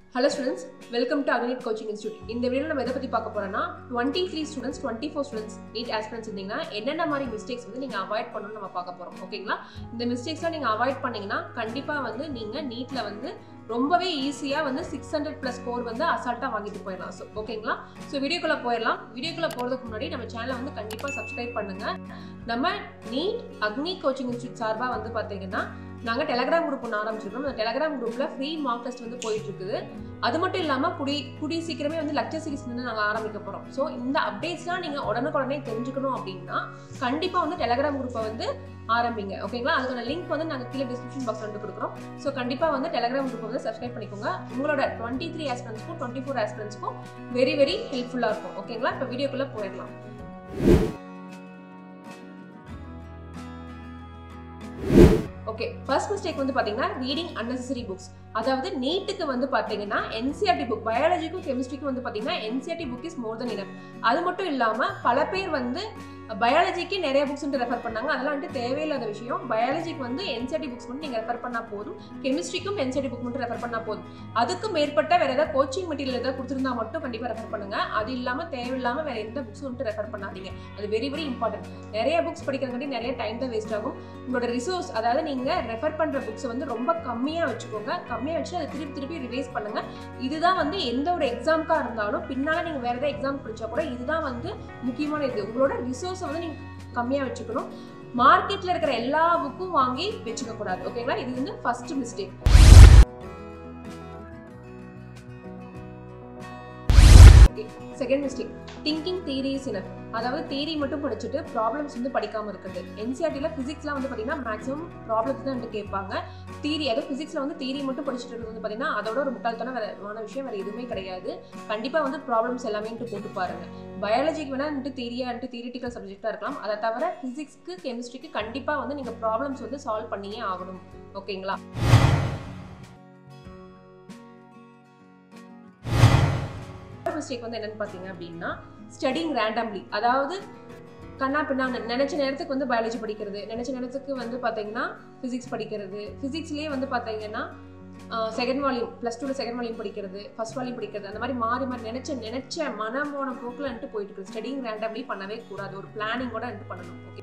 hello students welcome to அக்னிட் coaching institute இந்த video நம்ம எதை பற்றி பார்க்க போறோம்னா twenty three students twenty four students NEET aspirants இருந்தீங்கன்னா என்னென்ன மாதிரி மிஸ்டேக்ஸ் வந்து நீங்கள் அவாய்ட் பண்ணணும்னு நம்ம பார்க்க போகிறோம் ஓகேங்களா இந்த மிஸ்டேக்ஸ்லாம் நீங்கள் அவாய்ட் பண்ணீங்கன்னா கண்டிப்பாக வந்து நீங்கள் நீட்டில் வந்து ரொம்பவே ஈஸியாக வந்து சிக்ஸ் ஹண்ட்ரட் ப்ளஸ் ஸ்கோர் வந்து அசால்ட்டாக வாங்கிட்டு போயிடலாம் ஸோ ஓகேங்களா ஸோ வீடியோக்குள்ளே போயிடலாம் வீடியோக்குள்ளே போகிறதுக்கு முன்னாடி நம்ம சேனலை வந்து கண்டிப்பாக சப்ஸ்கிரைப் பண்ணுங்கள் நம்ம நீட் அக்னி கோச்சிங் இன்ஸ்டியூட் சார்பாக வந்து பார்த்தீங்கன்னா நாங்கள் டெலகிராம் குரூப் ஒன்று ஆரம்பிச்சிருக்கோம் அந்த டெலகிராம் குரூப்பில் ஃப்ரீ மார்க் டெஸ்ட் வந்து போயிட்டு இருக்குது அது மட்டும் இல்லாமல் குடி குடி சீக்கிரமே வந்து லெக்சர் சீரிஸ் வந்து நாங்கள் ஆரம்பிக்க போகிறோம் ஸோ இந்த அப்டேட்ஸ்லாம் நீங்கள் உடனுக்குடனே தெரிஞ்சுக்கணும் அப்படின்னா கண்டிப்பாக வந்து டெலகிராம் குரூப்பை வந்து ஆரம்பிங்க ஓகேங்களா அதுக்கான லிங்க் வந்து நாங்கள் கீழே டிஸ்கிரிப்ஷன் பாக்ஸ் வந்து கொடுக்குறோம் ஸோ கண்டிப்பாக வந்து டெலகிராம் குரூப் வந்து சப்ஸ்கிரைப் பண்ணிக்கோங்க உங்களோட டுவெண்ட்டி த்ரீ ஆஸ்பிரன்ஸ்க்கும் டுவெண்ட்டி ஃபோர் ஆஸ்பிரன்ஸ்க்கும் வெரி வெரி ஹெல்ப்ஃபுல்லாக இருக்கும் ஓகேங்களா இப்போ வீடியோக்குள்ளே போயிடலாம் ஓகே ஃபர்ஸ்ட் மிஸ்டேக் வந்து பார்த்தீங்கன்னா ரீடிங் அன்னெசரி புக்ஸ் அதாவது நீட்டுக்கு வந்து பார்த்தீங்கன்னா என்சிஆர்டி புக் பயாலஜிக்கும் கெமிஸ்ட்ரிக்கும் வந்து பார்த்தீங்கன்னா NCERT book is more than enough அது மட்டும் இல்லாமல் பல பேர் வந்து பயாலஜிக்கு நிறைய புக்ஸ் வந்து ரெஃபர் பண்ணாங்க அதெல்லாம் வந்துட்டு தேவையில்லாத விஷயம் பயாலஜிக்கு வந்து என்சிஆர்டி புக்ஸ் மட்டும் நீங்கள் ரெஃபர் பண்ணால் போதும் கெமிஸ்ட்ரிக்கும் என்சிஆர்டி புக் மட்டும் ரெஃபர் பண்ணால் போதும் அதுக்கு மேற்பட்ட வேறு ஏதாவது கோச்சிங் மெட்டீரியல் ஏதாவது கொடுத்துருந்தா மட்டும் கண்டிப்பாக ரெஃபர் பண்ணுங்க அது இல்லாமல் தேவையில்லாமல் வேறு எந்த புக்ஸும் வந்துட்டு ரெஃபர் பண்ணாதீங்க அது வெரி வெரி இம்பார்ட்டன்ட் நிறைய புக்ஸ் படிக்கிறங்காட்டி நிறைய டைம் தான் வேஸ்ட் ஆகும் உங்களோட ரிசோர்ஸ் அதாவது நீங்கள் ரெஃபர் பண்ணுற புக்ஸை வந்து ரொம்ப கம்மியாக வச்சுக்கோங்க கம்மியாக வச்சு அதை திருப்பி திருப்பி ரிவைஸ் பண்ணுங்க இதுதான் வந்து எந்த ஒரு எக்ஸாமுக்காக இருந்தாலும் பின்னால் நீங்கள் வேறு ஏதாவது எக்ஸாம் படிச்சா கூட இதுதான் வந்து முக்கியமான இது உங்களோட ரிசோர்ஸை வந்து நீங்கள் கம்மியாக வச்சுக்கணும் மார்க்கெட்டில் இருக்கிற எல்லா புக்கும் வாங்கி வச்சுக்க கூடாது ஓகேங்களா இது வந்து first mistake second mistake thinking theory is enough அதாவது தியரி மட்டும் படிச்சுட்டு ப்ராப்ளம்ஸ் வந்து படிக்காம இருக்குது என்சிஆர்டியில் ஃபிசிக்ஸ்லாம் வந்து பார்த்தீங்கன்னா மேக்ஸிமம் ப்ராப்ளம்ஸ் தான் வந்து கேட்பாங்க தியரி அதாவது ஃபிசிக்ஸில் வந்து தியரி மட்டும் படிச்சுட்டு இருக்கிறது வந்து பார்த்தீங்கன்னா அதோட ஒரு முட்டாள்தனம் வேறமான விஷயம் வேறு எதுவுமே கிடையாது கண்டிப்பாக வந்து ப்ராப்ளம்ஸ் எல்லாமே போட்டு பாருங்க பயாலஜிக்கு வேணால் வந்துட்டு தியரியான்ட்டு தியரிட்டிக்கல் சப்ஜெக்டாக இருக்கலாம் அதை தவிர ஃபிசிக்ஸ்க்கு கெமிஸ்ட்ரிக்கு கண்டிப்பாக வந்து நீங்கள் ப்ராப்ளம்ஸ் வந்து சால்வ் பண்ணியே ஆகணும் ஓகேங்களா மிஸ்டேக் வந்து என்னன்னு பார்த்தீங்க அப்படின்னா ஸ்டடிங் ரேண்டம்லி அதாவது கண்ணா பின்னா நினைச்ச நேரத்துக்கு வந்து பயாலஜி படிக்கிறது நினைச்ச நேரத்துக்கு வந்து பார்த்தீங்கன்னா ஃபிசிக்ஸ் படிக்கிறது ஃபிசிக்ஸ்லேயே வந்து பார்த்தீங்கன்னா செகண்ட் வால்யூம் ப்ளஸ் டூவில் செகண்ட் வால்யூம் படிக்கிறது ஃபர்ஸ்ட் வால்யூம் படிக்கிறது அந்த மாதிரி மாறி மாறி நினைச்ச நினைச்ச மனமோன போக்கில் வந்துட்டு போயிட்டு இருக்குது ஸ்டடிங் ரேண்டம்லி பண்ணவே கூடாது ஒரு பிளானிங்கோட வந்துட்டு பண்ணணும் okay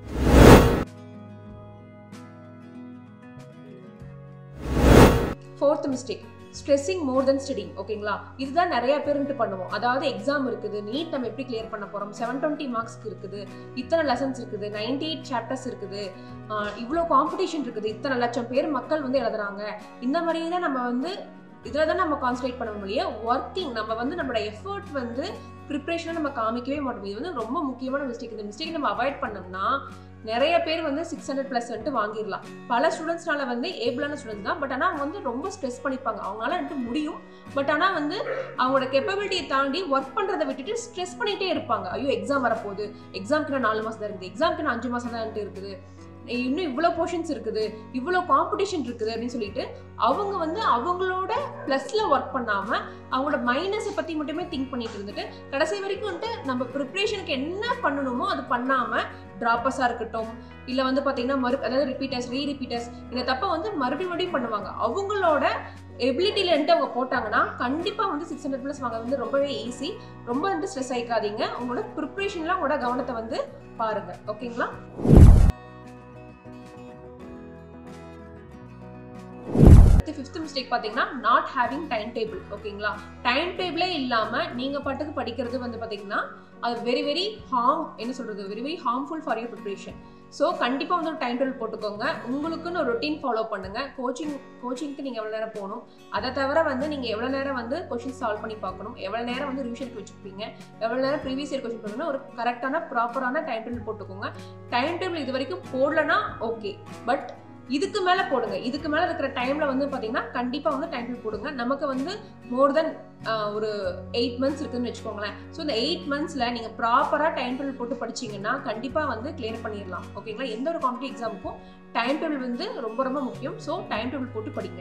fourth mistake stressing more than studying ஓகேங்களா இதுதான் நிறைய பேருன்ட்டு பண்ணுவோம் அதாவது எக்ஸாம் இருக்குது நீட் நம்ம எப்படி கிளியர் பண்ண போகிறோம் செவன் டுவெண்ட்டி மார்க்ஸ்க்கு இருக்குது இத்தனை லெசன்ஸ் இருக்குது நைன்டி எயிட் சாப்டர்ஸ் இருக்குது இவ்வளோ காம்படிஷன் இருக்குது இத்தனை லட்சம் பேர் மக்கள் வந்து எழுதுறாங்க இந்த மாதிரி தான் நம்ம வந்து இதில் தான் நம்ம கான்சன்ட்ரேட் பண்ண முடியும் ஒர்க்கிங் நம்ம வந்து நம்மளோட எஃபர்ட் வந்து ப்ரிப்ரேஷனை நம்ம காமிக்கவே மாட்டோம் இது வந்து ரொம்ப முக்கியமான மிஸ்டேக் இந்த மிஸ்டேக் நம்ம அவாய்ட் பண்ணோம்னா நிறைய பேர் வந்து சிக்ஸ் ஹண்ட்ரட் ப்ளஸ் வந்துட்டு வாங்கிடலாம் பல ஸ்டூடெண்ட்ஸ்னால வந்து ஏபிளான ஸ்டூடெண்ட்ஸ் தான் பட் ஆனால் அவங்க வந்து ரொம்ப ஸ்ட்ரெஸ் பண்ணிப்பாங்க அவங்களால வந்துட்டு முடியும் பட் ஆனால் வந்து அவங்களோட கெப்பபிலிட்டியை தாண்டி ஒர்க் பண்ணுறதை விட்டுட்டு ஸ்ட்ரெஸ் பண்ணிகிட்டே இருப்பாங்க ஐயோ எக்ஸாம் வரப்போகுது எக்ஸாம்க்கு நான் நாலு மாதம் தான் இருக்குது எக்ஸாம்க்கு நான் அஞ்சு மாதம் தான் இருக்குது இன்னும் இவ்வளோ போர்ஷன்ஸ் இருக்குது இவ்வளோ காம்படிஷன் இருக்குது அப்படின்னு சொல்லிட்டு அவங்க வந்து அவங்களோட ப்ளஸில் ஒர்க் பண்ணாமல் அவங்களோட மைனஸை பற்றி மட்டுமே திங்க் பண்ணிட்டு இருந்துட்டு கடைசி வரைக்கும் வந்துட்டு நம்ம ப்ரிப்ரேஷனுக்கு என்ன பண்ணணுமோ அது பண்ணாமல் ட்ராப்பஸாக இருக்கட்டும் இல்லை வந்து பார்த்தீங்கன்னா மறு அதாவது ரிப்பீட்டர்ஸ் ரீ ரிப்பீட்டர்ஸ் இந்த தப்பை வந்து மறுபடியும் மறுபடியும் பண்ணுவாங்க அவங்களோட எபிலிட்டியில் வந்துட்டு அவங்க போட்டாங்கன்னா கண்டிப்பாக வந்து சிக்ஸ் ஹண்ட்ரட் ப்ளஸ் வாங்க வந்து ரொம்பவே ஈஸி ரொம்ப வந்து ஸ்ட்ரெஸ் ஆகிக்காதீங்க உங்களோட ப்ரிப்ரேஷனில் உங்களோட கவனத்தை வந்து பாருங்கள் ஓகேங்களா ஃபிஃப்த் மிஸ்டேக் பார்த்தீங்கன்னா நாட் ஹேவிங் டைம் டேபிள் ஓகேங்களா டைம் டேபிளே இல்லாமல் நீங்கள் பாட்டுக்கு படிக்கிறது வந்து பார்த்தீங்கன்னா அது வெரி வெரி ஹார்ம் என்ன சொல்கிறது very very harmful for your preparation so கண்டிப்பாக வந்து ஒரு டைம் டேபிள் போட்டுக்கோங்க உங்களுக்குன்னு ஒரு ரொட்டீன் ஃபாலோ பண்ணுங்கள் கோச்சிங் கோச்சிங்க்கு நீங்கள் எவ்வளோ நேரம் போகணும் அதை தவிர வந்து நீங்கள் எவ்வளோ நேரம் வந்து கொஷின் சால்வ் பண்ணி பார்க்கணும் எவ்வளோ நேரம் வந்து ரிவிஷனுக்கு வச்சுருப்பீங்க எவ்வளோ நேரம் ப்ரீவியஸ் இயர் கொஷின் பண்ணணும் ஒரு கரெக்டான ப்ராப்பரான டைம் டேபிள் போட்டுக்கோங்க டைம் டேபிள் இது வரைக்கும் போடலன்னா ஓகே பட் இதுக்கு மேலே போடுங்க இதுக்கு மேலே இருக்கிற டைமில் வந்து பார்த்தீங்கன்னா கண்டிப்பாக வந்து டைம் டேபிள் போடுங்க நமக்கு வந்து மோர் தென் ஒரு எயிட் மந்த்ஸ் இருக்குதுன்னு வச்சுக்கோங்களேன் ஸோ இந்த எயிட் மந்த்ஸில் நீங்கள் ப்ராப்பராக டைம் டேபிள் போட்டு படிச்சிங்கன்னா கண்டிப்பாக வந்து கிளியர் பண்ணிடலாம் ஓகேங்களா எந்த ஒரு காம்படிட்டிவ் எக்ஸாமுக்கும் டைம் டேபிள் வந்து ரொம்ப ரொம்ப முக்கியம் ஸோ டைம் டேபிள் போட்டு படிங்க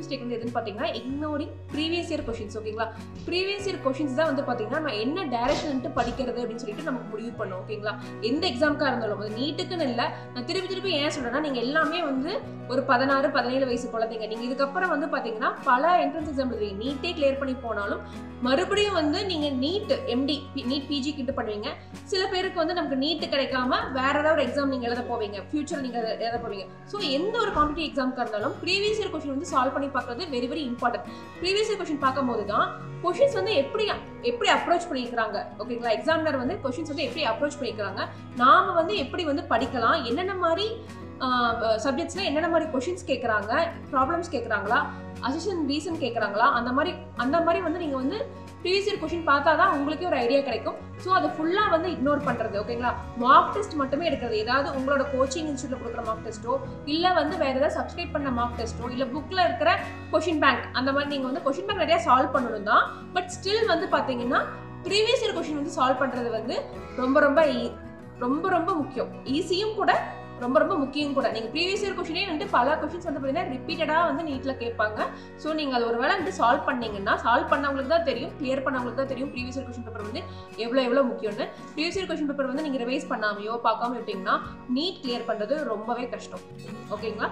மிஸ்டேக் வந்து எதுன்னு பார்த்தீங்கன்னா இக்னோரிங் ப்ரீவியஸ் இயர் கொஷின்ஸ் ஓகேங்களா ப்ரீவியஸ் இயர் கொஷின்ஸ் தான் வந்து பார்த்தீங்கன்னா நம்ம என்ன டேரக்ஷன்ட்டு படிக்கிறது அப்படின்னு சொல்லிட்டு நமக்கு முடிவு பண்ணோம் ஓகேங்களா எந்த எக்ஸாம்க்காக இருந்தாலும் அது நீட்டுக்குன்னு இல்லை நான் திருப்பி திருப்பி ஏன் சொல்கிறேன்னா நீங்கள் எல்லாமே வந்து ஒரு பதினாறு பதினேழு வயசு குழந்தைங்க நீங்கள் இதுக்கப்புறம் வந்து பார்த்தீங்கன்னா பல என்ட்ரன்ஸ் எக்ஸாம் எழுதுவீங்க நீட்டே கிளியர் பண்ணி போனாலும் மறுபடியும் வந்து நீங்கள் நீட் எம்டி நீட் பிஜி கிட்ட பண்ணுவீங்க சில பேருக்கு வந்து நமக்கு நீட்டு கிடைக்காம வேற ஏதாவது ஒரு எக்ஸாம் நீங்கள் எழுத போவீங்க ஃபியூச்சர் நீங்கள் எழுத போவீங்க ஸோ எந்த ஒரு காம்படிட்டிவ் எக்ஸாம்க்காக இருந்தாலும் ப்ரீவியஸ் இயர் கொஷின் வந்து சால்வ் பண்ணி பார்க்கறது very very important previous year question பார்க்கும்போது தான் கொஷின்ஸ் வந்து எப்படி எப்படி அப்ரோச் பண்ணியிருக்கிறாங்க ஓகேங்களா எக்ஸாமினர் வந்து கொஷின்ஸ் வந்து எப்படி அப்ரோச் பண்ணியிருக்கிறாங்க நாம வந்து எப்படி வந்து படிக்கலாம் என்னென்ன மாதிரி சப்ஜெக்ட்ஸில் என்னென்ன மாதிரி கொஷின்ஸ் கேட்குறாங்க ப்ராப்ளம்ஸ் கேட்குறாங்களா அசிஷன் ரீசன் கேட்குறாங்களா அந்த மாதிரி அந்த மாதிரி வந்து நீங்கள் வந்து ப்ரீவியஸ் இயர் கொஷின் பார்த்தா தான் உங்களுக்கே ஒரு ஐடியா கிடைக்கும் ஸோ அதை ஃபுல்லாக வந்து இக்னோர் பண்ணுறது ஓகேங்களா மார்க் டெஸ்ட் மட்டுமே எடுக்கிறது ஏதாவது உங்களோட கோச்சிங் இன்ஸ்டியூட்டில் கொடுக்குற மார்க் டெஸ்ட்டோ இல்லை வந்து வேறு ஏதாவது சப்ஸ்கிரைப் பண்ண மார்க் டெஸ்ட்டோ இல்லை புக்கில் இருக்கிற கொஷின் பேங்க் அந்த மாதிரி நீங்கள் வந்து கொஷின் பேங்க் நிறையா சால்வ் பண்ணணும் தான் பட் ஸ்டில் வந்து பார்த்தீங்கன்னா ப்ரீவியஸ் இயர் கொஷின் வந்து சால்வ் பண்ணுறது வந்து ரொம்ப ரொம்ப ஈ- ரொம்ப ரொம்ப முக்கியம் ஈஸியும் கூட ரொம்ப ரொம்ப முக்கியம் கூட நீங்கள் ப்ரீவியஸ் இயர் கொஷினே வந்து பல கொஷின்ஸ் வந்து பார்த்தீங்கன்னா ரிப்பீட்டடாக வந்து நீட்டில் கேட்பாங்க ஸோ நீங்கள் அது ஒரு வேளை வந்து சால்வ் பண்ணீங்கன்னா சால்வ் பண்ணவங்களுக்கு தான் தெரியும் கிளியர் பண்ணவங்களுக்கு தான் தெரியும் ப்ரீவியஸ் இயர் கொஷின் பேப்பர் வந்து எவ்வளோ எவ்வளோ முக்கியம்னு ப்ரீவியஸ் இயர் கொஷின் பேப்பர் வந்து நீங்கள் ரிவைஸ் பண்ணாமையோ பார்க்காம விட்டீங்கன்னா நீட் கிளியர் பண்ணுறது ரொம்பவே கஷ்டம் ஓகேங்களா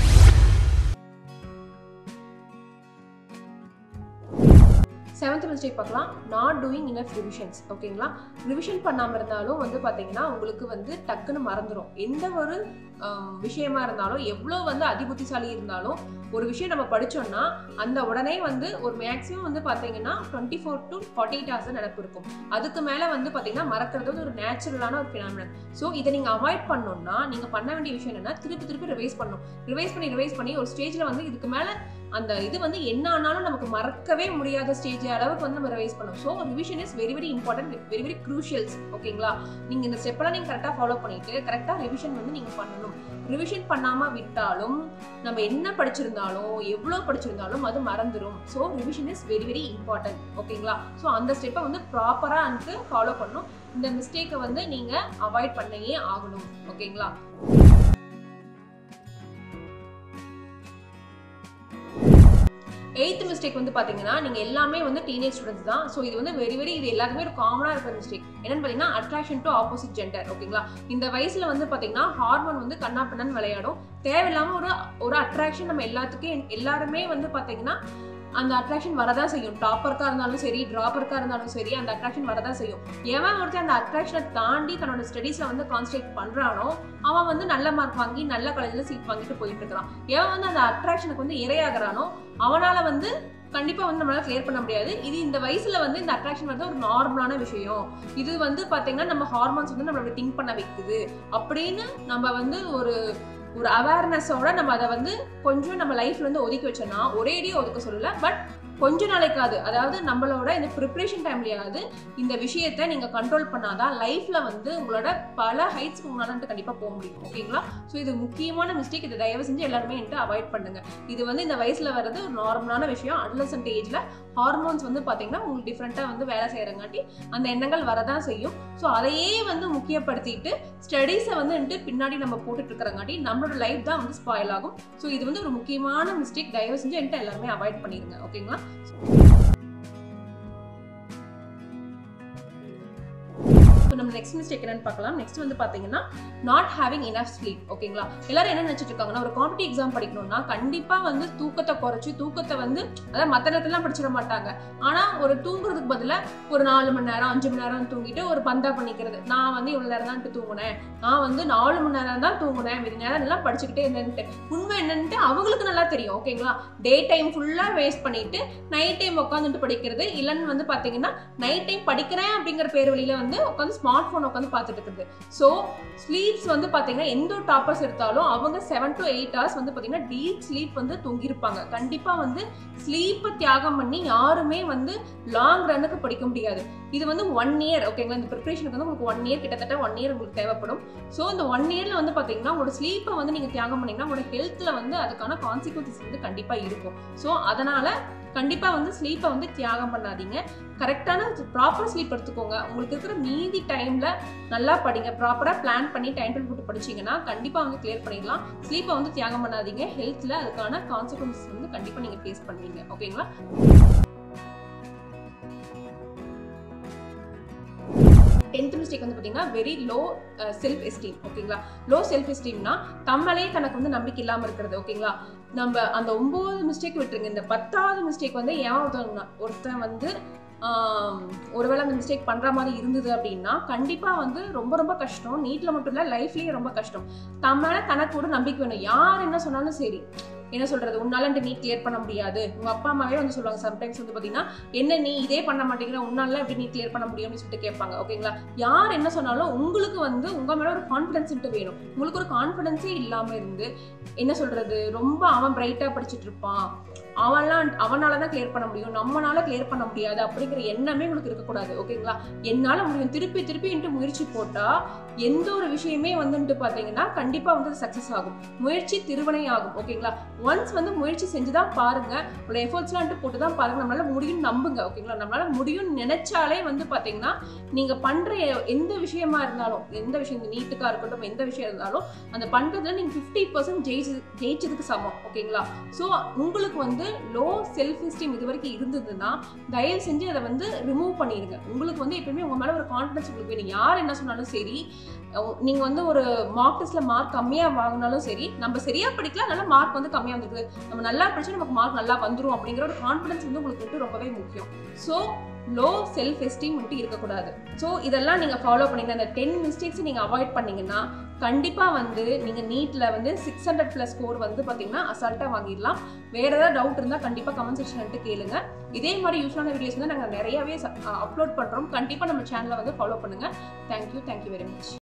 செவன்த் மிஸ்டேக் பார்க்கலாம் நாட் டூயிங் இனஃப் ரிவிஷன்ஸ் ஓகேங்களா ரிவிஷன் பண்ணாமல் இருந்தாலும் வந்து பார்த்தீங்கன்னா உங்களுக்கு வந்து டக்குன்னு மறந்துடும் எந்த ஒரு ஆம், விஷயமா இருந்தாலும் எவ்வளோ வந்து அதிபுத்திசாலி இருந்தாலும் ஒரு விஷயம் நம்ம படிச்சோம்னா அந்த உடனே வந்து ஒரு மேக்ஸிமம் வந்து பார்த்தீங்கன்னா twenty four to forty eight hours நினப்பு இருக்கும் அதுக்கு மேலே வந்து பார்த்தீங்கன்னா மறக்கிறது வந்து ஒரு நேச்சுரலான ஒரு ஃபினாமினன் ஸோ இதை நீங்கள் அவாய்ட் பண்ணணும்னா நீங்கள் பண்ண வேண்டிய விஷயம் என்னன்னா திருப்பி திருப்பி ரிவைஸ் பண்ணணும் ரிவைஸ் பண்ணி ரிவைஸ் பண்ணி ஒரு ஸ்டேஜில் வந்து இதுக்கு மேலே அந்த இது வந்து என்ன ஆனாலும் நமக்கு மறக்கவே முடியாத ஸ்டேஜ் அளவுக்கு வந்து நம்ம ரிவைஸ் பண்ணணும் so revision is very very important very very crucials ஓகேங்களா நீங்கள் இந்த ஸ்டெப்பெல்லாம் நீங்கள் கரெக்டாக ஃபாலோ பண்ணிட்டு கரெக்டாக ரிவிஷன் வந்து நீங்கள் பண்ணணும் ரிவிஷன் பண்ணாமல் விட்டாலும் நம்ம என்ன படிச்சிருந்தாலும் எவ்வளோ படிச்சிருந்தாலும் அது மறந்துடும் so revision is very very important ஓகேங்களா ஸோ அந்த ஸ்டெப்பை வந்து ப்ராப்பராக எனக்கு ஃபாலோ பண்ணணும் இந்த மிஸ்டேக்கை வந்து நீங்கள் அவாய்ட் பண்ணியே ஆகணும் ஓகேங்களா எயித்து மிஸ்டேக் வந்து பார்த்தீங்கன்னா நீங்கள் எல்லாமே வந்து டீனேஜ் ஸ்டூடெண்ட்ஸ் தான் ஸோ இது வந்து வெரி வெரி இது எல்லாருக்குமே ஒரு காமனாக இருக்கிற மிஸ்டேக் என்னன்னு பார்த்தீங்கன்னா அட்ராக்ஷன் டு ஆப்போசிட் ஜெண்டர் ஓகேங்களா இந்த வயசில் வந்து பார்த்தீங்கன்னா ஹார்மோன் வந்து கண்ணா பின்னான்னு விளையாடும் தேவையில்லாமல் ஒரு ஒரு அட்ராக்ஷன் நம்ம எல்லாத்துக்கும் எல்லாருமே வந்து பார்த்தீங்கன்னா அந்த அட்ராக்ஷன் வரதான் செய்யும் டாப்பருக்காக இருந்தாலும் சரி ட்ராப்பருக்காக இருந்தாலும் சரி அந்த அட்ராக்ஷன் வரதான் செய்யும் எவன் ஒருத்தன் அந்த அட்ராக்ஷனை தாண்டி தன்னோட ஸ்டடீஸில் வந்து கான்சன்ட்ரேட் பண்ணுறானோ அவன் வந்து நல்ல மார்க் வாங்கி நல்ல காலேஜில் சீட் வாங்கிட்டு போயிட்டு இருக்கிறான் எவன் வந்து அந்த அட்ராக்ஷனுக்கு வந்து இரையாகிறானோ அவனால வந்து கண்டிப்பா வந்து நம்மளால கிளியர் பண்ண முடியாது இது இந்த வயசுல வந்து இந்த அட்ராக்ஷன் வந்து ஒரு நார்மலான விஷயம் இது வந்து பாத்தீங்கன்னா நம்ம ஹார்மோன்ஸ் வந்து நம்மளோட திங்க் பண்ண வைக்குது அப்படின்னு நம்ம வந்து ஒரு ஒரு அவேர்னஸோட நம்ம அதை வந்து கொஞ்சம் நம்ம லைஃப்ல இருந்து ஒதுக்கி வச்சோம்னா ஒரேடியே ஒதுக்க சொல்லல பட் கொஞ்ச நாளைக்காவது அதாவது நம்மளோட இந்த ப்ரிப்ரேஷன் டைம்லயாவது இந்த விஷயத்தை நீங்க கண்ட்ரோல் பண்ணாதான் லைஃப்ல வந்து உங்களோட பல ஹைட்ஸ்க்கு உங்களால கண்டிப்பா போக முடியும் ஓகேங்களா ஸோ இது முக்கியமான மிஸ்டேக் இதை தயவு செஞ்சு எல்லாருமே என்கிட்ட அவாய்ட் பண்ணுங்க இது வந்து இந்த வயசுல வர்றது ஒரு நார்மலான விஷயம் அட்லசன்ட் ஏஜ்ல ஹார்மோன்ஸ் வந்து பாத்தீங்கன்னா உங்களுக்கு டிஃப்ரெண்டா வந்து வேலை செய்யறங்காட்டி அந்த எண்ணங்கள் வரதான் செய்யும் ஸோ அதையே வந்து முக்கியப்படுத்திட்டு ஸ்டடீஸை வந்து வந்துட்டு பின்னாடி நம்ம போட்டுட்டு இருக்கிறங்காட்டி நம்மளோட லைஃப் தான் வந்து ஸ்பாயில் ஆகும் ஸோ இது வந்து ஒரு முக்கியமான மிஸ்டேக் தயவு செஞ்சு என்கிட்ட எல்லாருமே அவாய்ட் பண்ணிருங்க ஓகேங்களா இப்போ நம்ம நெக்ஸ்ட் மிஸ்டேக் என்னன்னு பார்க்கலாம் நெக்ஸ்ட் வந்து பார்த்தீங்கன்னா நாட் ஹேவிங் இனஃப் ஸ்லீப் ஓகேங்களா எல்லாரும் என்ன நினைச்சிட்டு இருக்காங்கன்னா ஒரு காம்படி எக்ஸாம் படிக்கணும்னா கண்டிப்பா வந்து தூக்கத்தை குறைச்சி தூக்கத்தை வந்து அதாவது மற்ற நேரத்துலாம் படிச்சிட மாட்டாங்க ஆனா ஒரு தூங்குறதுக்கு பதிலா ஒரு நாலு மணி நேரம் அஞ்சு மணி நேரம் தூங்கிட்டு ஒரு பந்தா பண்ணிக்கிறது நான் வந்து இவ்வளவு நேரம் தான் தூங்குனேன் நான் வந்து நாலு மணி நேரம் தான் தூங்குனேன் மீதி நேரம் எல்லாம் படிச்சுக்கிட்டே இருந்தேன்ட்டு உண்மை என்னன்ட்டு அவங்களுக்கு நல்லா தெரியும் ஓகேங்களா டே டைம் ஃபுல்லா வேஸ்ட் பண்ணிட்டு நைட் டைம் உட்காந்துட்டு படிக்கிறது இல்லைன்னு வந்து பாத்தீங்கன்னா நைட் டைம் படிக்கிறேன் அப்படிங்கிற பேர் வழியில வந்து உட்காந்து ஸ்மார்ட் ஃபோன் உட்காந்து பார்த்துட்டு இருக்குது ஸோ ஸ்லீப்ஸ் வந்து பார்த்தீங்கன்னா எந்த ஒரு டாப்பர்ஸ் எடுத்தாலும் அவங்க செவன் டு எயிட் ஹவர்ஸ் வந்து பார்த்தீங்கன்னா டீப் ஸ்லீப் வந்து தூங்கியிருப்பாங்க கண்டிப்பாக வந்து ஸ்லீப்பை தியாகம் பண்ணி யாருமே வந்து லாங் ரன்னுக்கு படிக்க முடியாது இது வந்து ஒன் இயர் ஓகேங்களா இந்த ப்ரிப்பரேஷனுக்கு வந்து உங்களுக்கு ஒன் இயர் கிட்டத்தட்ட ஒன் இயர் உங்களுக்கு தேவைப்படும் ஸோ இந்த ஒன் இயரில் வந்து பார்த்தீங்கன்னா உங்களோட ஸ்லீப்பை வந்து நீங்கள் தியாகம் பண்ணீங்கன்னா உங்களோட ஹெல்த்தில் வந்து அதுக்கான கான்சிக்வன்சஸ் வந்து கண்டிப்பாக இருக்கும் ஸோ அதனால் கண்டிப்பாக வந்து ஸ்லீப்பை வந்து தியாகம் பண்ணாதீங்க கரெக்டான ப்ராப்பர் ஸ்லீப் எடுத்துக்கோங்க உங்களுக்கு இருக்கிற மீதி டைமில் நல்லா படிங்க ப்ராப்பராக பிளான் பண்ணி டைம் டேபிள் போட்டு படிச்சீங்கன்னா கண்டிப்பாக வந்து கிளியர் பண்ணிடலாம் ஸ்லீப்பை வந்து தியாகம் பண்ணாதீங்க ஹெல்த்தில் அதுக்கான கான்சிக்வன்சஸ் வந்து கண்டிப்பாக நீங்கள் ஃபேஸ் பண்ணுவீங்க ஓகேங்களா டென்த் மிஸ்டேக் வந்து பார்த்தீங்கன்னா வெரி லோ செல்ஃப் எஸ்டீம் ஓகேங்களா லோ செல்ஃப் எஸ்டீம்னா தம்மளே தனக்கு வந்து நம்பிக்கை இல்லாமல் இருக்கிறது ஓகேங்களா நம்ம அந்த ஒம்பது மிஸ்டேக் விட்டுருங்க இந்த பத்தாவது மிஸ்டேக் வந்து ஏன் ஒருத்தவங்க ஒருத்தன் வந்து ஆம், ஒருவேளை அந்த மிஸ்டேக் பண்ணுற மாதிரி இருந்தது அப்படின்னா கண்டிப்பாக வந்து ரொம்ப ரொம்ப கஷ்டம் நீட்டில் மட்டும் இல்லை லைஃப்லேயே ரொம்ப கஷ்டம் தம்மள தனக்கு ஒரு நம்பிக்கை வேணும் யார் என்ன சொன்னாலும் சரி என்ன சொல்றது உன்னால இந்த நீட் கிளியர் பண்ண முடியாது உங்க அப்பா அம்மாவே வந்து சொல்லுவாங்க சம்டைம்ஸ் வந்து பாத்தீங்கன்னா என்ன நீ இதே பண்ண மாட்டேங்கிற உன்னால எப்படி நீட் கிளியர் பண்ண முடியும் அப்படின்னு சொல்லிட்டு கேட்பாங்க ஓகேங்களா யார் என்ன சொன்னாலும் உங்களுக்கு வந்து உங்க மேல ஒரு கான்ஃபிடன்ஸ் வேணும் உங்களுக்கு ஒரு கான்ஃபிடன்ஸே இல்லாம இருந்து என்ன சொல்றது ரொம்ப அவன் பிரைட்டா படிச்சுட்டு இருப்பான் அவன்லாம் அவனால தான் கிளியர் பண்ண முடியும் நம்மனால கிளியர் பண்ண முடியாது அப்படிங்கிற எண்ணமே உங்களுக்கு இருக்கக்கூடாது ஓகேங்களா என்னால முடியும் திருப்பி திருப்பி இன்ட்டு முயற்சி போட்டா எந்த ஒரு விஷயமே வந்துட்டு பாத்தீங்கன்னா கண்டிப்பா வந்து சக்சஸ் ஆகும் முயற்சி திருவினை ஆகும் ஓகேங்களா ஒன்ஸ் வந்து முயற்சி செஞ்சு தான் பாருங்க உங்களோட எஃபர்ட்ஸ்லாம் போட்டு தான் பாருங்க நம்மளால முடியும்னு நம்புங்க ஓகேங்களா நம்மளால முடியும்னு நினைச்சாலே வந்து பாத்தீங்கன்னா நீங்க பண்ற எந்த விஷயமா இருந்தாலும் எந்த விஷயம் இந்த நீட்டுக்கா இருக்கட்டும் எந்த விஷயம் இருந்தாலும் அந்த பண்றதுல நீங்க ஃபிஃப்டி பர்சன்ட் ஜெயிச்சு ஜெயிச்சதுக்கு சமம் ஓகேங்களா ஸோ உங்களுக்கு வந்து லோ செல்ஃப் எஸ்டீம் இது வரைக்கும் இருந்ததுன்னா தயவு செஞ்சு அதை வந்து ரிமூவ் பண்ணிடுங்க உங்களுக்கு வந்து எப்பயுமே உங்க மேல ஒரு கான்ஃபிடன்ஸ் உங்களுக்கு வேணும் யார் என்ன சொன்னாலும் சரி அஹ் நீங்க வந்து ஒரு மார்க் டெஸ்ட்ல மார்க் கம்மியா வாங்கினாலும் சரி நம்ம சரியா படிக்கலாம் நல்லா மார்க் வந்து கம்மியா வந்திருக்கு நம்ம நல்லா படிச்சா நமக்கு மார்க் நல்லா வந்துரும் அப்படிங்கிற ஒரு கான்ஃபிடன்ஸ் வந்து உங்களுக்கு வந்து ரொம்பவே முக்கியம் ஸோ லோ செல்ஃப் எஸ்டீம் வந்துட்டு இருக்கக்கூடாது ஸோ இதெல்லாம் நீங்கள் ஃபாலோ பண்ணீங்கன்னா அந்த டென் மிஸ்டேக்ஸ் நீங்கள் அவாய்ட் பண்ணீங்கன்னா கண்டிப்பாக வந்து நீங்கள் நீட்டில் வந்து சிக்ஸ் ஹண்ட்ரட் ப்ளஸ் ஸ்கோர் வந்து பார்த்தீங்கன்னா அசால்ட்டாக வாங்கிடலாம் வேறு ஏதாவது டவுட் இருந்தால் கண்டிப்பாக கமெண்ட் செக்ஷன் கேளுங்க இதே மாதிரி யூஸ்ஃபுல்லான வீடியோஸ் வந்து நாங்கள் நிறையவே அப்லோட் பண்ணுறோம் கண்டிப்பாக நம்ம சேனலை வந்து ஃபாலோ பண்ணுங்கள் தேங்க்யூ தேங்க்யூ வெரி மச்